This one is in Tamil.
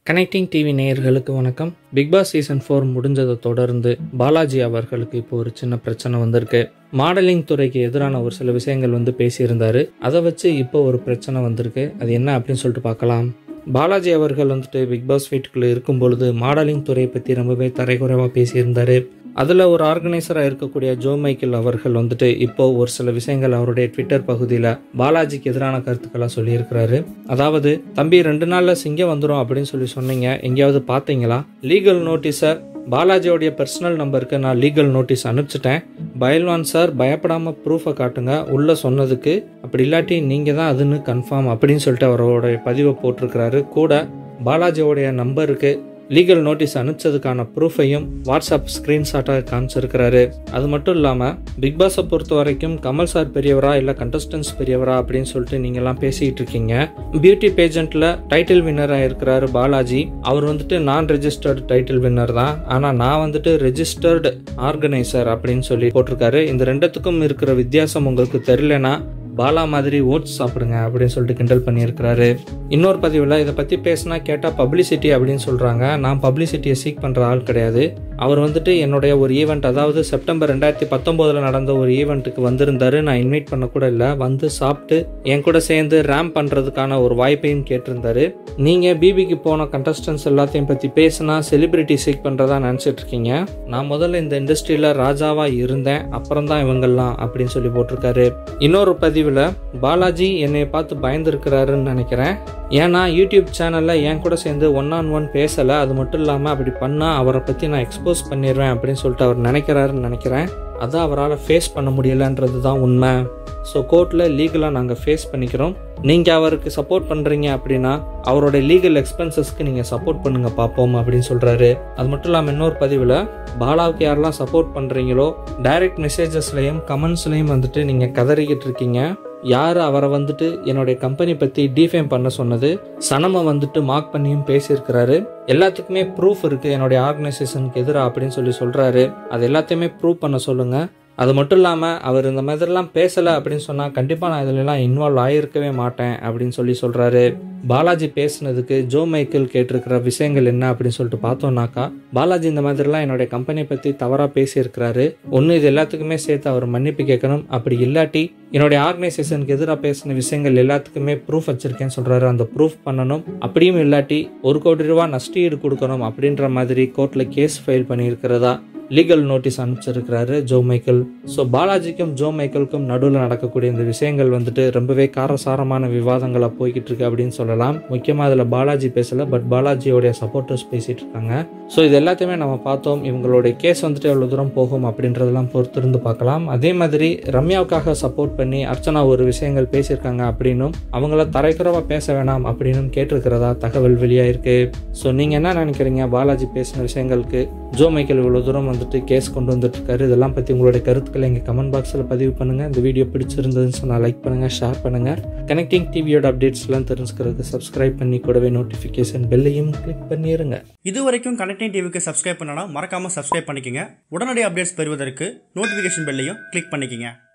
கனெக்டிங் டிவி நேயர்களுக்கு வணக்கம் பிக் பாஸ் சீசன் ஃபோர் முடிஞ்சதை தொடர்ந்து பாலாஜி அவர்களுக்கு இப்போ ஒரு சின்ன பிரச்சனை வந்திருக்கு மாடலிங் துறைக்கு எதிரான ஒரு சில விஷயங்கள் வந்து பேசியிருந்தாரு அதை வச்சு இப்போ ஒரு பிரச்சனை வந்திருக்கு அது என்ன அப்படின்னு சொல்லிட்டு பார்க்கலாம் பாலாஜி அவர்கள் வந்துட்டு பிக் பாஸ் வீட்டுக்குள்ளே இருக்கும் பொழுது மாடலிங் துறையை பற்றி ரொம்பவே தரைக்குறைவாக பேசியிருந்தாரு அதில் ஒரு ஆர்கனைசராக இருக்கக்கூடிய ஜோ மைக்கேல் அவர்கள் வந்துட்டு இப்போ ஒரு சில விஷயங்கள் அவருடைய ட்விட்டர் பகுதியில் பாலாஜிக்கு எதிரான கருத்துக்களை சொல்லியிருக்கிறாரு அதாவது தம்பி ரெண்டு நாளில் சிங்கம் வந்துடும் அப்படின்னு சொல்லி சொன்னீங்க எங்கேயாவது பார்த்தீங்களா லீகல் நோட்டீஸை பாலாஜியோடைய பர்சனல் நம்பருக்கு நான் லீகல் நோட்டீஸ் அனுப்பிச்சிட்டேன் பயல்வான் சார் பயப்படாமல் ப்ரூஃபை காட்டுங்க உள்ளே சொன்னதுக்கு அப்படி இல்லாட்டி நீங்கள் தான் அதுன்னு கன்ஃபார்ம் அப்படின்னு சொல்லிட்டு அவரோட பதிவை போட்டிருக்கிறாரு கூட பாலாஜியோடைய நம்பருக்கு லீகல் நோட்டீஸ் அனுப்பிச்சதுக்கான ப்ரூஃபையும் வாட்ஸ்அப் ஸ்க்ரீன்ஷாட்டாக காமிச்சிருக்கிறாரு அது மட்டும் இல்லாமல் பிக் பாஸை பொறுத்த வரைக்கும் கமல் சார் பெரியவரா இல்லை கண்டஸ்டன்ஸ் பெரியவரா அப்படின்னு சொல்லிட்டு நீங்கள்லாம் பேசிகிட்டு இருக்கீங்க பியூட்டி பேஜெண்ட்டில் டைட்டில் வின்னராக இருக்கிறாரு பாலாஜி அவர் வந்துட்டு நான் ரெஜிஸ்டர்டு டைட்டில் வின்னர் தான் ஆனால் நான் வந்துட்டு ரெஜிஸ்டர்டு ஆர்கனைசர் அப்படின்னு சொல்லி போட்டிருக்காரு இந்த ரெண்டுத்துக்கும் இருக்கிற வித்தியாசம் உங்களுக்கு தெரியலனா பாலா மாதிரி ஓட்ஸ் சாப்பிடுங்க அப்படின்னு சொல்லிட்டு கிண்டல் பண்ணியிருக்கிறாரு இன்னொரு பதிவில் இதை பற்றி பேசினா கேட்டால் பப்ளிசிட்டி அப்படின்னு சொல்கிறாங்க நான் பப்ளிசிட்டியை சீக் பண்ணுற ஆள் கிடையாது அவர் வந்துட்டு என்னுடைய ஒரு ஈவெண்ட் அதாவது செப்டம்பர் ரெண்டாயிரத்தி பத்தொம்போதில் நடந்த ஒரு ஈவெண்ட்டுக்கு வந்திருந்தாரு நான் இன்வைட் பண்ண கூட இல்லை வந்து சாப்பிட்டு என் கூட சேர்ந்து ரேம் பண்ணுறதுக்கான ஒரு வாய்ப்பையும் கேட்டிருந்தாரு நீங்கள் பிபிக்கு போன கண்டஸ்டன்ஸ் எல்லாத்தையும் பற்றி பேசினா செலிபிரிட்டி சீக் பண்ணுறதா நினச்சிட்டு இருக்கீங்க நான் முதல்ல இந்த இண்டஸ்ட்ரியில் ராஜாவாக இருந்தேன் அப்புறம் தான் இவங்கெல்லாம் அப்படின்னு சொல்லி போட்டிருக்காரு இன்னொரு பதிவில் பாலாஜி என்னை பார்த்து பயந்துருக்கிறாருன்னு நினைக்கிறேன் ஏன்னா யூடியூப் சேனலில் என் கூட சேர்ந்து ஒன் ஆன் ஒன் பேசலை அது மட்டும் இல்லாமல் அப்படி பண்ணால் அவரை பற்றி நான் எக்ஸ்போஸ் பண்ணிடுவேன் அப்படின்னு சொல்லிட்டு அவர் நினைக்கிறாருன்னு நினைக்கிறேன் அதான் அவரால் ஃபேஸ் பண்ண முடியலன்றது தான் உண்மை ஸோ கோர்ட்டில் லீகலாக நாங்கள் ஃபேஸ் பண்ணிக்கிறோம் நீங்கள் அவருக்கு சப்போர்ட் பண்ணுறீங்க அப்படின்னா அவரோட லீகல் எக்ஸ்பென்சஸ்க்கு நீங்கள் சப்போர்ட் பண்ணுங்க பார்ப்போம் அப்படின்னு சொல்கிறாரு அது மட்டும் இல்லாமல் இன்னொரு பதிவில் பாலாவுக்கு யாரெல்லாம் சப்போர்ட் பண்ணுறீங்களோ டைரக்ட் மெசேஜஸ்லையும் கமெண்ட்ஸ்லையும் வந்துட்டு நீங்கள் கதறிக்கிட்டு இருக்கீங்க யார் அவரை வந்துட்டு என்னுடைய கம்பெனி பற்றி டிஃபேம் பண்ண சொன்னது சனமை வந்துட்டு மார்க் பண்ணியும் பேசியிருக்கிறாரு எல்லாத்துக்குமே ப்ரூஃப் இருக்குது என்னுடைய ஆர்கனைசேஷனுக்கு எதிராக அப்படின்னு சொல்லி சொல்கிறாரு அது எல்லாத்தையுமே ப்ரூவ் பண்ண சொல்லுங்கள் அது மட்டும் இல்லாமல் அவர் இந்த மாதிரிலாம் பேசலை அப்படின்னு சொன்னால் கண்டிப்பாக நான் இதிலலாம் இன்வால்வ் ஆகியிருக்கவே மாட்டேன் அப்படின்னு சொல்லி சொல்கிறாரு பாலாஜி பேசுனதுக்கு ஜோ மைக்கேல் கேட்டிருக்கிற விஷயங்கள் என்ன அப்படின்னு சொல்லிட்டு பார்த்தோம்னாக்கா பாலாஜி இந்த மாதிரிலாம் என்னுடைய கம்பெனி பற்றி தவறாக பேசியிருக்கிறாரு ஒன்று இது எல்லாத்துக்குமே சேர்த்து அவர் மன்னிப்பு கேட்கணும் அப்படி இல்லாட்டி என்னுடைய ஆர்கனைசேஷனுக்கு எதிராக பேசின விஷயங்கள் எல்லாத்துக்குமே ப்ரூஃப் வச்சிருக்கேன்னு சொல்கிறாரு அந்த ப்ரூஃப் பண்ணணும் அப்படியும் இல்லாட்டி ஒரு கோடி ரூபா நஷ்டஈடு கொடுக்கணும் அப்படின்ற மாதிரி கோர்ட்டில் கேஸ் ஃபைல் பண்ணியிருக்கிறதா லீகல் நோட்டீஸ் அனுப்பிச்சிருக்கிறாரு ஜோ மைக்கேல் ஸோ பாலாஜிக்கும் ஜோ மைக்கேலுக்கும் நடுவில் நடக்கக்கூடிய இந்த விஷயங்கள் வந்துட்டு ரொம்பவே காரசாரமான விவாதங்களாக போய்கிட்டு இருக்கு அப்படின்னு சொல்லலாம் முக்கியமாக அதில் பாலாஜி பேசலை பட் பாலாஜியோடைய சப்போர்ட்டர்ஸ் பேசிகிட்டு இருக்காங்க ஸோ இது எல்லாத்தையுமே நம்ம பார்த்தோம் இவங்களுடைய கேஸ் வந்துட்டு எவ்வளோ தூரம் போகும் அப்படின்றதெல்லாம் பொறுத்திருந்து பார்க்கலாம் அதே மாதிரி ரம்யாவுக்காக சப்போர்ட் பண்ணி அர்ச்சனா ஒரு விஷயங்கள் பேசியிருக்காங்க அப்படின்னும் அவங்கள தரைக்குறவாக பேச வேணாம் அப்படின்னும் கேட்டிருக்கிறதா தகவல் வெளியாயிருக்கு ஸோ நீங்கள் என்ன நினைக்கிறீங்க பாலாஜி பேசின விஷயங்களுக்கு ஜோ மைக்கேல் இவ்வளோ தூரம் வந்துட்டு கேஸ் கொண்டு வந்துட்டு இருக்காரு இதெல்லாம் பற்றி உங்களுடைய கருத்துக்களை எங்கள் கமெண்ட் பாக்ஸில் பதிவு பண்ணுங்கள் இந்த வீடியோ பிடிச்சிருந்ததுன்னு சொன்னால் லைக் பண்ணுங்கள் ஷேர் பண்ணுங்கள் கனெக்டிங் டிவியோட அப்டேட்ஸ்லாம் தெரிஞ்சுக்கிறதுக்கு சப்ஸ்கிரைப் பண்ணி கூடவே நோட்டிஃபிகேஷன் பெல்லையும் கிளிக் பண்ணிடுங்க இது வரைக்கும் கனெக்டிங் டிவிக்கு சப்ஸ்கிரைப் பண்ணனா மறக்காம சப்ஸ்கிரைப் பண்ணிக்கங்க உடனடி அப்டேட்ஸ் பெறுவதற்கு நோட்டிஃபிகேஷன் பெல்லையும் கிளிக் பண்ணிக்கங்க